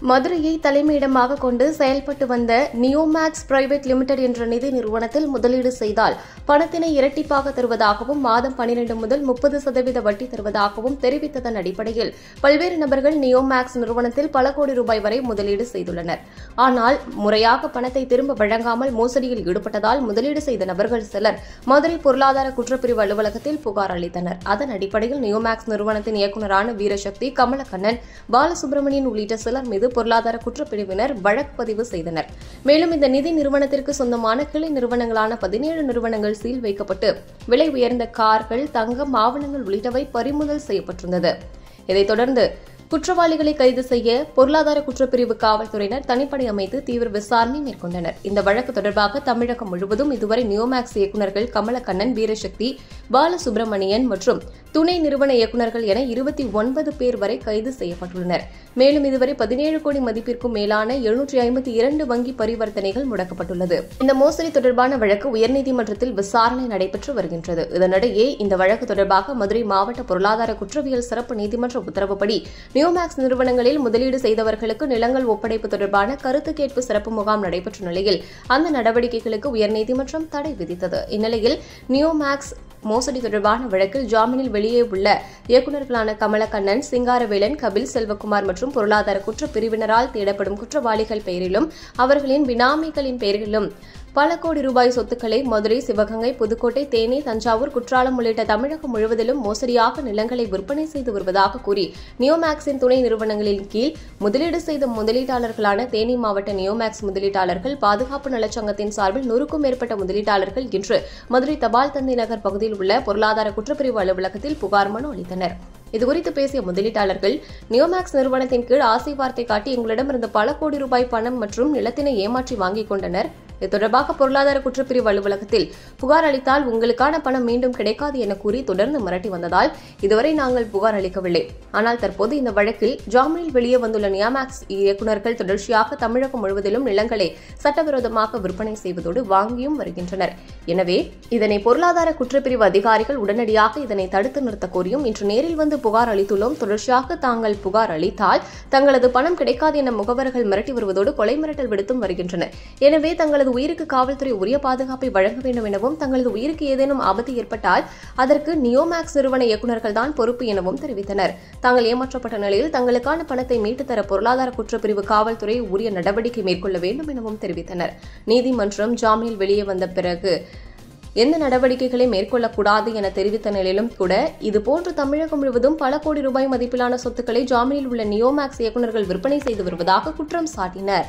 மதுரையை தலைமையிடமாக கொண்டு செயல்பட்டு வந்த நியோமேக்ஸ் பிரைவேட் லிமிடெட் என்ற நிதி நிறுவனத்தில் முதலீடு செய்தால் பணத்தினை இரட்டிப்பாக தருவதாகவும் மாதம் பனிரெண்டு முதல் முப்பது சதவீத வட்டி தருவதாகவும் தெரிவித்ததன் அடிப்படையில் பல்வேறு நபர்கள் நியோமேக்ஸ் நிறுவனத்தில் பல கோடி ரூபாய் வரை முதலீடு செய்துள்ளனர் ஆனால் முறையாக பணத்தை திரும்ப வழங்காமல் மோசடியில் ஈடுபட்டதால் முதலீடு செய்த நபர்கள் சிலர் மதுரை பொருளாதார குற்றப்பிரிவு அலுவலகத்தில் புகார் அளித்தனர் அதன் அடிப்படையில் நியோமேக்ஸ் நிறுவனத்தின் இயக்குநரான வீரசக்தி கமலக்கண்ணன் பாலசுப்ரமணியன் உள்ளிட்ட சிலர் மீது பொருளாதார குற்றப்பிரிவினர் வழக்கு பதிவு செய்தனர் மேலும் இந்த நிதி நிறுவனத்திற்கு சொந்தமான கிளை நிறுவனங்களான பதினேழு நிறுவனங்கள் சீல் வைக்கப்பட்டு விலை உயர்ந்த கார்கள் தங்கம் ஆவணங்கள் உள்ளிட்டவை பறிமுதல் செய்யப்பட்டிருந்தது இதைத் தொடர்ந்து குற்றவாளிகளை கைது செய்ய பொருளாதார குற்றப்பிரிவு காவல்துறையினர் தனிப்படை அமைத்து தீவிர விசாரணை மேற்கொண்டனர் இந்த வழக்கு தொடர்பாக தமிழகம் முழுவதும் இதுவரை நியோமேக்ஸ் இயக்குநர்கள் கமலக்கண்ணன் வீரசக்தி பாலசுப்ரமணியன் மற்றும் துணை நிறுவன இயக்குநர்கள் என இருபத்தி ஒன்பது பேர் வரை கைது செய்யப்பட்டுள்ளனர் மேலும் இதுவரை பதினேழு கோடி மதிப்பிற்கும் மேலான எழுநூற்றி ஐம்பத்தி இரண்டு வங்கி பரிவர்த்தனைகள் முடக்கப்பட்டுள்ளது இந்த மோசடி தொடர்பான வழக்கு உயர்நீதிமன்றத்தில் விசாரணை நடைபெற்று வருகின்றது இதனிடையே இந்த வழக்கு தொடர்பாக மதுரை மாவட்ட பொருளாதார குற்றவியல் சிறப்பு நீதிமன்ற உத்தரவுப்படி நியோமேக்ஸ் நிறுவனங்களில் முதலீடு செய்தவர்களுக்கு நிலங்கள் ஒப்படைப்பு தொடர்பான கருத்து கேட்பு சிறப்பு முகாம் நடைபெற்ற நிலையில் அந்த நடவடிக்கைகளுக்கு உயர்நீதிமன்றம் தடை விதித்தது இந்நிலையில் நியோமேக்ஸ் மோசடி தொடர்பான வழக்கில் ஜாமீனில் வெளியே உள்ள இயக்குநர்களான கமலக்கண்ணன் சிங்காரவேலன் கபில் செல்வகுமார் மற்றும் பொருளாதார குற்றப் பிரிவினரால் தேடப்படும் குற்றவாளிகள் பெயரிலும் அவர்களின் பினாமிகளின் பெயரிலும் பல கோடி ரூபாய் சொத்துக்களை மதுரை சிவகங்கை புதுக்கோட்டை தேனி தஞ்சாவூர் குற்றாலம் உள்ளிட்ட தமிழகம் முழுவதிலும் மோசடியாக நிலங்களை விற்பனை செய்து வருவதாக கூறி நியோமேக்ஸின் துணை நிறுவனங்களின் கீழ் முதலீடு செய்த முதலீட்டாளர்களான தேனி மாவட்ட நியோமேக்ஸ் முதலீட்டாளர்கள் பாதுகாப்பு நலச்சங்கத்தின் சார்பில் நூறுக்கும் மேற்பட்ட முதலீட்டாளர்கள் இன்று மதுரை தபால் தந்தி நகர் பகுதியில் உள்ள பொருளாதார குற்றப்பிரிவு அலுவலகத்தில் புகார் மனு அளித்தனர் இதுகுறித்து பேசிய முதலீட்டாளர்கள் நியோமேக்ஸ் நிறுவனத்தின் கீழ் ஆசை வார்த்தை காட்டி எங்களிடமிருந்து பல கோடி ரூபாய் பணம் மற்றும் நிலத்தினை ஏமாற்றி வாங்கிக் கொண்டனர் இது தொடர்பாக பொருளாதார குற்றப்பிரிவு அலுவலகத்தில் புகார் அளித்தால் உங்களுக்கான பணம் மீண்டும் கிடைக்காது என கூறி தொடர்ந்து மிரட்டி வந்ததால் இதுவரை நாங்கள் புகார் அளிக்கவில்லை ஆனால் தற்போது இந்த வழக்கில் ஜாமீனில் வெளியே வந்துள்ள நியாமேக்ஸ் இயக்குநர்கள் தொடர்ச்சியாக தமிழகம் முழுவதிலும் நிலங்களை சட்டவிரோதமாக விற்பனை செய்வதோடு வாங்கியும் வருகின்றனர் எனவே இதனை பொருளாதார குற்றப்பிரிவு அதிகாரிகள் உடனடியாக இதனை தடுத்து நிறுத்த கோரியும் இன்று நேரில் வந்து புகார் அளித்துள்ளோம் தொடர்ச்சியாக தாங்கள் புகார் அளித்தால் தங்களது பணம் கிடைக்காது என முகவர்கள் மிரட்டி வருவதோடு கொலை மிரட்டல் விடுத்தும் வருகின்றனர் எனவே தங்களது உயிருக்கு காவல்துறை உரிய பாதுகாப்பை வழங்க வேண்டும் எனவும் தங்களது உயிருக்கு ஏதேனும் ஆபத்து ஏற்பட்டால் அதற்கு நியோமேக்ஸ் நிறுவன இயக்குநர்கள் தான் பொறுப்பு எனவும் தெரிவித்தனர் தாங்கள் ஏமாற்றப்பட்ட நிலையில் தங்களுக்கான பணத்தை மீட்டுத் தர பொருளாதார குற்றப்பிரிவு காவல்துறை உரிய நடவடிக்கை மேற்கொள்ள வேண்டும் எனவும் தெரிவித்தனர் நீதிமன்றம் ஜாமீனில் வெளியே வந்த பிறகு எந்த நடவடிக்கைகளை மேற்கொள்ளக்கூடாது என தெரிவித்த நிலையிலும் கூட இதுபோன்று தமிழகம் முழுவதும் பல கோடி ரூபாய் மதிப்பிலான சொத்துக்களை ஜாமீனில் உள்ள நியோமேக்ஸ் இயக்குநர்கள் விற்பனை செய்து வருவதாக குற்றம் சாட்டினர்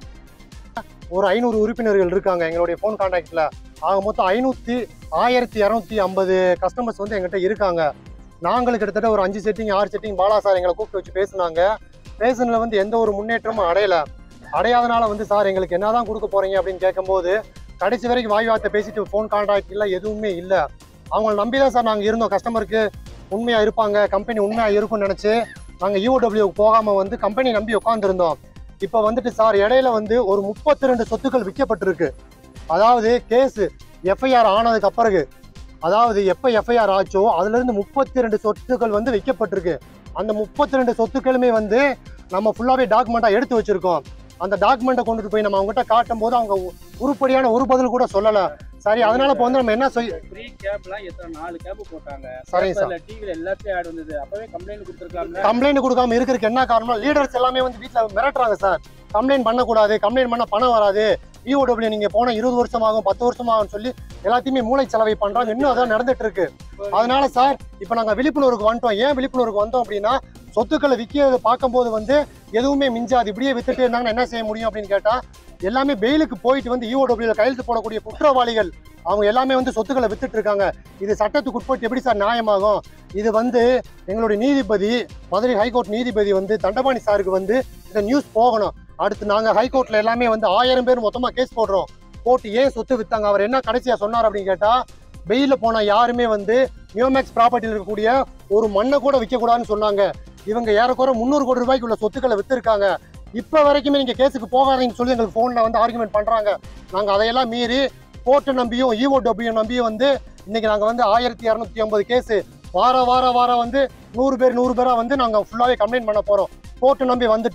ஒரு ஐநூறு உறுப்பினர்கள் இருக்காங்க எங்களுடைய ஃபோன் கான்டாக்டில் ஆக மொத்தம் ஐநூற்றி ஆயிரத்தி இரநூத்தி ஐம்பது கஸ்டமர்ஸ் வந்து எங்கள்கிட்ட இருக்காங்க நாங்கள் கிட்டத்தட்ட ஒரு அஞ்சு செட்டிங் ஆறு செட்டிங் பாலா சார் எங்களை கூப்பிட்டு வச்சு பேசுனாங்க பேசுனதுல வந்து எந்த ஒரு முன்னேற்றமும் அடையலை அடையாதனால வந்து சார் எங்களுக்கு என்னதான் கொடுக்க போறீங்க அப்படின்னு கேட்கும்போது கடைசி வரைக்கும் வாய் வார்த்தை பேசிட்டு ஃபோன் கான்டாக்ட் இல்லை எதுவுமே இல்லை அவங்கள நம்பி தான் சார் நாங்கள் இருந்தோம் கஸ்டமருக்கு உண்மையாக இருப்பாங்க கம்பெனி உண்மையாக இருக்கும்னு நினச்சி நாங்கள் யூடபிள்யூக்கு போகாமல் வந்து கம்பெனி நம்பி உட்காந்துருந்தோம் இப்போ வந்துட்டு சார் இடையில வந்து ஒரு முப்பத்தி ரெண்டு சொத்துக்கள் விற்கப்பட்டிருக்கு அதாவது கேஸ் எஃப்ஐஆர் ஆனதுக்கு அப்பிறகு அதாவது எப்போ எஃப்ஐஆர் ஆச்சோ அதுலேருந்து முப்பத்தி ரெண்டு சொத்துக்கள் வந்து விற்கப்பட்டிருக்கு அந்த முப்பத்தி ரெண்டு சொத்துக்களுமே வந்து நம்ம ஃபுல்லாகவே டாக்குமெண்ட்டாக எடுத்து வச்சிருக்கோம் அந்த டாக்குமெண்ட்டை கொண்டுட்டு போய் நம்ம அவங்ககிட்ட காட்டும் போது அவங்க உ- உருப்படியான ஒரு பதில் கூட சொல்லலை சரி அதனால இப்போ வந்து நம்ம என்ன செய் ஃப்ரீ கேப்லாம் எத்தனை நாலு கேப் போட்டாங்க சரிங்க சார். பேப்பர்ல டிவில எல்லாத்தையும் ஆட் வந்தது அப்பவே கம்ப்ளைண்ட் கொடுத்துருக்காங்க கம்ப்ளைண்ட் கொடுக்காம இருக்கிறதுக்கு என்ன காரணம் லீடர்ஸ் எல்லாமே வந்து வீட்டில் மிரட்டுறாங்க சார் கம்ப்ளைண்ட் பண்ணக்கூடாது கம்ப்ளைண்ட் பண்ண பணம் வராது இஓடபிள்யூ நீங்க போன இருபது வருஷம் ஆகும் பத்து வருஷம் ஆகும்னு சொல்லி எல்லாத்தையுமே மூளை செலவை பண்றாங்க இன்னும் அதான் நடந்துட்டு இருக்கு அதனால சார் இப்போ நாங்க விழிப்புணர்வுக்கு வந்துட்டோம் ஏன் விழிப்புணர்வுக்கு வந்தோம் அப்படின்னா சொத்துக்களை விற்கிறத பார்க்கும்போது வந்து எதுவுமே மிஞ்சாது இப்படியே வித்துட்டு இருந்தாங்கன்னா என்ன செய்ய முடியும் அப்படின்னு கேட்டா எல்லாமே பெயிலுக்கு போயிட்டு வந்து இஓடபிள்யூல கையெழுத்து போடக்கூடிய குற்றவாளிகள் அவங்க எல்லாமே வந்து சொத்துக்களை வித்துட்டு இருக்காங்க இது சட்டத்துக்கு உட்பட்டு எப்படி சார் நியாயமாகும் இது வந்து எங்களுடைய நீதிபதி மதுரை ஹைகோர்ட் நீதிபதி வந்து தண்டபாணி சாருக்கு வந்து இந்த நியூஸ் போகணும் அடுத்து நாங்க ஹைகோர்ட்ல எல்லாமே வந்து ஆயிரம் பேர் மொத்தமா கேஸ் போடுறோம் போட்டு ஏன் சொத்து வித்தாங்க அவர் என்ன கடைசியா சொன்னார் அப்படின்னு கேட்டா வெயில போன யாருமே வந்து நியோமேக்ஸ் ப்ராப்பர்ட்டியில் இருக்கக்கூடிய ஒரு மண்ணை கூட விற்க கூடாதுன்னு சொன்னாங்க இவங்க ஏறக்குறை முந்நூறு கோடி ரூபாய்க்கு உள்ள சொத்துக்களை வித்திருக்காங்க இப்ப வரைக்குமே நீங்க கேஸுக்கு போகாதீங்கன்னு சொல்லி எங்களுக்கு போன்ல வந்து ஆர்குமெண்ட் பண்றாங்க நாங்க அதையெல்லாம் மீறி கோர்ட்டை நம்பியும் இஓடபிள்யூ நம்பியும் வந்து இன்னைக்கு நாங்க வந்து ஆயிரத்தி இரநூத்தி ஐம்பது கேஸ் வார வார வாரம் வந்து நூறு பேர் நூறு பேரா வந்து நாங்க ஃபுல்லாவே கம்ப்ளைண்ட் பண்ண போறோம் கோர்ட்டை நம்பி வந்துட்டோம்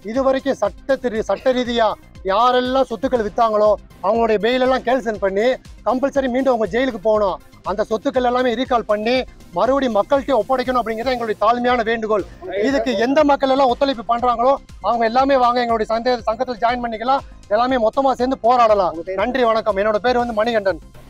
இது வரைக்கும் சட்ட சட்ட ரீதியா யாரெல்லாம் சொத்துக்கள் வித்தாங்களோ அவங்களுடைய பெயில் எல்லாம் கேன்சல் பண்ணி கம்பல்சரி மீண்டும் அவங்க ஜெயிலுக்கு போகணும் அந்த சொத்துக்கள் எல்லாமே ரீகால் பண்ணி மறுபடியும் மக்கள்கிட்ட ஒப்படைக்கணும் அப்படிங்கிறது எங்களுடைய தாழ்மையான வேண்டுகோள் இதுக்கு எந்த மக்கள் எல்லாம் ஒத்துழைப்பு பண்றாங்களோ அவங்க எல்லாமே வாங்க எங்களுடைய சந்தை சங்கத்தில் ஜாயின் பண்ணிக்கலாம் எல்லாமே மொத்தமா சேர்ந்து போராடலாம் நன்றி வணக்கம் என்னோட பேர் வந்து மணிகண்டன்